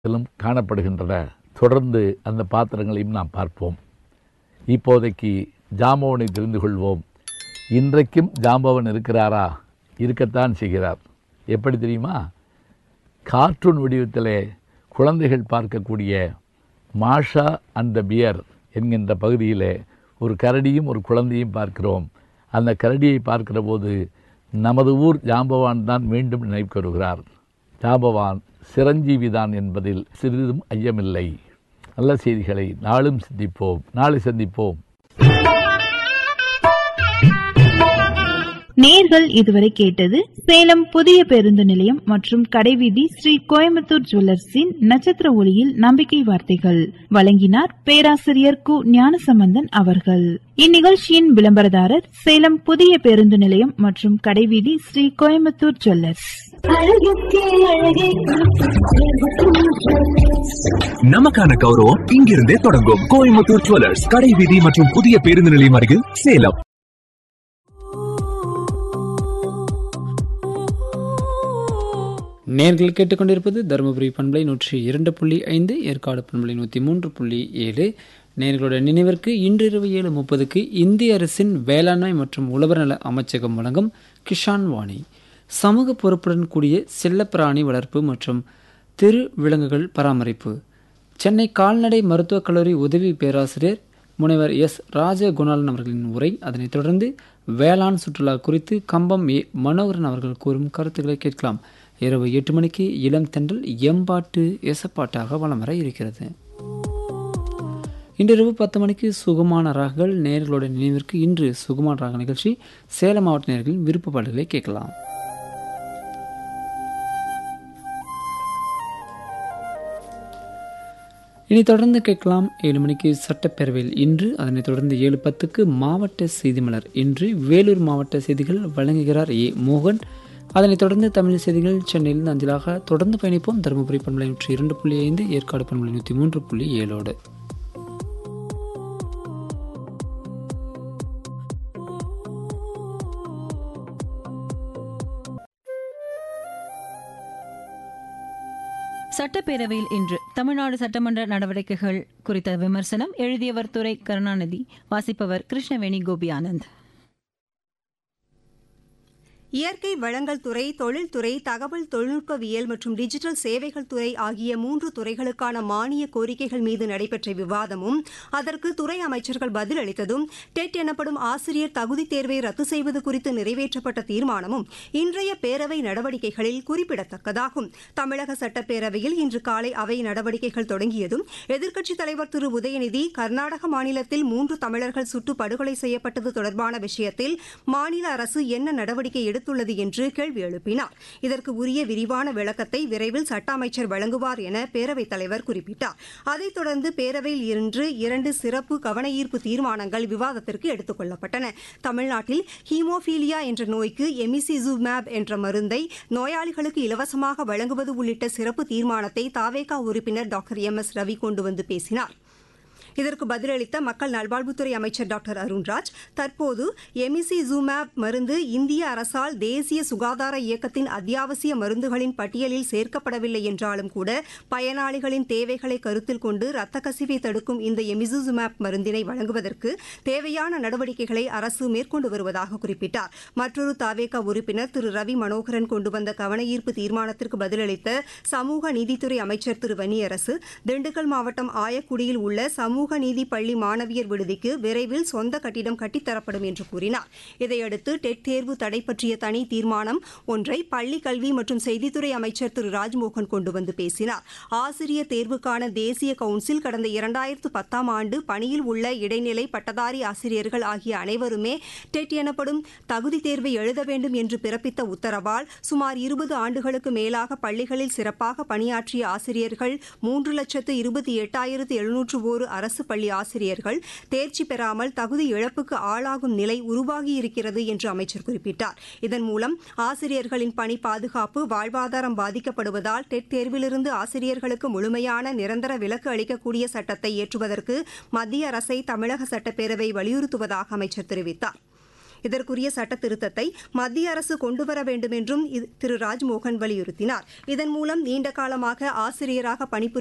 இதிலும் காணப்படுகின்றன தொடர்ந்து அந்த பாத்திரங்களையும் நாம் பார்ப்போம் இப்போதைக்கு ஜாம்பவனை தெரிந்து கொள்வோம் இன்றைக்கும் ஜாம்பவன் இருக்கிறாரா இருக்கத்தான் செய்கிறார் எப்படி தெரியுமா கார்ட்டூன் வடிவத்திலே குழந்தைகள் பார்க்கக்கூடிய மாஷா அண்ட் த பியர் என்கின்ற பகுதியிலே ஒரு கரடியும் ஒரு குழந்தையும் பார்க்கிறோம் அந்த கரடியை பார்க்கிற போது நமது ஊர் ஜாம்பவான் தான் மீண்டும் நினைவுக்கு வருகிறார் ஜாம்பவான் சிரஞ்சீவிதான் என்பதில் சிறிதும் ஐயமில்லை நல்ல செய்திகளை நாளும் சிந்திப்போம் நாளை சந்திப்போம் நேர்கள் இதுவரை கேட்டது சேலம் புதிய பேருந்து நிலையம் மற்றும் கடைவீதி ஸ்ரீ கோயம்புத்தூர் ஜுவல்லர்ஸின் நட்சத்திர ஒளியில் நம்பிக்கை வார்த்தைகள் வழங்கினார் பேராசிரியர் கு ஞானசம்பந்தன் அவர்கள் இந்நிகழ்ச்சியின் விளம்பரதாரர் சேலம் புதிய பேருந்து நிலையம் மற்றும் கடைவீதி ஸ்ரீ கோயம்புத்தூர் ஜுவல்லர்ஸ் நமக்கான கௌரவம் இங்கிருந்தே தொடங்கும் கோயம்புத்தூர் ஜுவல்லர்ஸ் கடை வீதி மற்றும் புதிய பேருந்து நிலையம் அருகில் சேலம் நேர்கள் கேட்டுக்கொண்டிருப்பது தருமபுரி பண்பலை நூற்றி இரண்டு புள்ளி ஐந்து ஏற்காடு பண்பலை நூற்றி மூன்று புள்ளி ஏழு நேர்களுடைய நினைவிற்கு இன்றிரவு ஏழு முப்பதுக்கு இந்திய அரசின் வேளாண்மை மற்றும் உழவர் நல அமைச்சகம் வழங்கும் கிஷான் வாணி சமூக பொறுப்புடன் கூடிய செல்லப்பிராணி வளர்ப்பு மற்றும் திரு விலங்குகள் பராமரிப்பு சென்னை கால்நடை மருத்துவக் கல்லூரி உதவி பேராசிரியர் முனைவர் எஸ் ராஜகுணாலன் அவர்களின் உரை அதனைத் தொடர்ந்து வேளாண் சுற்றுலா குறித்து கம்பம் ஏ மனோகரன் அவர்கள் கூறும் கருத்துக்களை கேட்கலாம் இரவு எட்டு மணிக்கு இளம் தென்றல் எம்பாட்டு எசப்பாட்டாக வலம் வர இருக்கிறது இன்றிரவு பத்து மணிக்கு சுகமான ராகங்கள் நேர்களோட நினைவிற்கு இன்று சுகமான ராக நிகழ்ச்சி சேலம் மாவட்ட நேர்களின் விருப்ப பாடல்களை கேட்கலாம் இனி தொடர்ந்து கேட்கலாம் ஏழு மணிக்கு சட்டப்பேரவையில் இன்று அதனைத் தொடர்ந்து ஏழு பத்துக்கு மாவட்ட செய்திமலர் இன்று வேலூர் மாவட்ட செய்திகள் வழங்குகிறார் ஏ மோகன் அதனைத் தொடர்ந்து தமிழ் செய்திகள் சென்னையிலிருந்து அஞ்சலாக தொடர்ந்து பயணிப்போம் தருமபுரி பண்பலை நூற்றி இரண்டு புள்ளி ஐந்து ஏற்காடு பண்பலை நூற்றி மூன்று புள்ளி ஏழோடு சட்டப்பேரவையில் இன்று தமிழ்நாடு சட்டமன்ற நடவடிக்கைகள் குறித்த விமர்சனம் எழுதியவர் துரை கருணாநிதி வாசிப்பவர் கிருஷ்ணவேணி கோபி ஆனந்த் இயற்கை வளங்கள் துறை தொழில்துறை தகவல் தொழில்நுட்பவியல் மற்றும் டிஜிட்டல் சேவைகள் துறை ஆகிய மூன்று துறைகளுக்கான மானிய கோரிக்கைகள் மீது நடைபெற்ற விவாதமும் அதற்கு துறை அமைச்சர்கள் பதிலளித்ததும் டெட் எனப்படும் ஆசிரியர் தகுதி தேர்வை ரத்து செய்வது குறித்து நிறைவேற்றப்பட்ட தீர்மானமும் இன்றைய பேரவை நடவடிக்கைகளில் குறிப்பிடத்தக்கதாகும் தமிழக சட்டப்பேரவையில் இன்று காலை அவை நடவடிக்கைகள் தொடங்கியதும் எதிர்க்கட்சித் தலைவர் திரு உதயநிதி கர்நாடக மாநிலத்தில் மூன்று தமிழர்கள் சுட்டு படுகொலை செய்யப்பட்டது தொடர்பான விஷயத்தில் மாநில அரசு என்ன நடவடிக்கை எடுத்துள்ளது என்று கேள்வி எழுப்பினார் இதற்கு உரிய விரிவான விளக்கத்தை விரைவில் சட்ட அமைச்சர் வழங்குவார் என பேரவைத் தலைவர் குறிப்பிட்டார் அதைத் தொடர்ந்து பேரவையில் இன்று இரண்டு சிறப்பு கவனஈர்ப்பு தீர்மானங்கள் விவாதத்திற்கு எடுத்துக் கொள்ளப்பட்டன தமிழ்நாட்டில் ஹீமோபீலியா என்ற நோய்க்கு எமிசிசூமேப் என்ற மருந்தை நோயாளிகளுக்கு இலவசமாக வழங்குவது உள்ளிட்ட சிறப்பு தீர்மானத்தை தாவேகா உறுப்பினர் டாக்டர் எம் எஸ் ரவி கொண்டு வந்து பேசினார் இதற்கு பதிலளித்த மக்கள் நல்வாழ்வுத்துறை அமைச்சர் டாக்டர் அருண்ராஜ் தற்போது எமிசி ஜூமேப் மருந்து இந்திய அரசால் தேசிய சுகாதார இயக்கத்தின் அத்தியாவசிய மருந்துகளின் பட்டியலில் சேர்க்கப்படவில்லை என்றாலும் கூட பயனாளிகளின் தேவைகளை கருத்தில் கொண்டு ரத்த கசிவை தடுக்கும் இந்த எமிசுசுமேப் மருந்தினை வழங்குவதற்கு தேவையான நடவடிக்கைகளை அரசு மேற்கொண்டு வருவதாக குறிப்பிட்டார் மற்றொரு தாவேகா உறுப்பினர் திரு ரவி மனோகரன் கொண்டு வந்த கவனஈர்ப்பு தீர்மானத்திற்கு பதிலளித்த சமூக நீதித்துறை அமைச்சர் திரு வன்னியரசு திண்டுக்கல் மாவட்டம் ஆயக்குடியில் உள்ள சமூக நீதி பள்ளி மாணவியர் விடுதிக்கு விரைவில் சொந்த கட்டிடம் கட்டித்தரப்படும் என்று கூறினார் இதையடுத்து டெட் தேர்வு தடை பற்றிய தனி தீர்மானம் ஒன்றை பள்ளி கல்வி மற்றும் செய்தித்துறை அமைச்சர் திரு ராஜ்மோகன் கொண்டு வந்து பேசினார் ஆசிரியர் தேர்வுக்கான தேசிய கவுன்சில் கடந்த இரண்டாயிரத்து பத்தாம் ஆண்டு பணியில் உள்ள இடைநிலை பட்டதாரி ஆசிரியர்கள் ஆகிய அனைவருமே டெட் எனப்படும் தகுதி தேர்வை எழுத வேண்டும் என்று பிறப்பித்த உத்தரவால் சுமார் இருபது ஆண்டுகளுக்கு மேலாக பள்ளிகளில் சிறப்பாக பணியாற்றிய ஆசிரியர்கள் மூன்று லட்சத்து இருபத்தி எட்டாயிரத்து எழுநூற்று ஒரு அரசு பள்ளி ஆசிரியர்கள் தேர்ச்சி பெறாமல் தகுதி இழப்புக்கு ஆளாகும் நிலை உருவாகியிருக்கிறது என்று அமைச்சர் குறிப்பிட்டார் இதன் மூலம் ஆசிரியர்களின் பணி பாதுகாப்பு வாழ்வாதாரம் பாதிக்கப்படுவதால் டெட் தேர்விலிருந்து ஆசிரியர்களுக்கு முழுமையான நிரந்தர விலக்கு அளிக்கக்கூடிய சட்டத்தை இயற்றுவதற்கு மத்திய அரசை தமிழக சட்டப்பேரவை வலியுறுத்துவதாக அமைச்சர் தெரிவித்தார் இதற்குரிய சட்ட திருத்தத்தை மத்திய அரசு கொண்டுவர வேண்டும் என்றும் இது- திரு ராஜ்மோகன் வலியுறுத்தினார் இதன் மூலம் நீண்ட காலமாக ஆசிரியராக பணிபுரி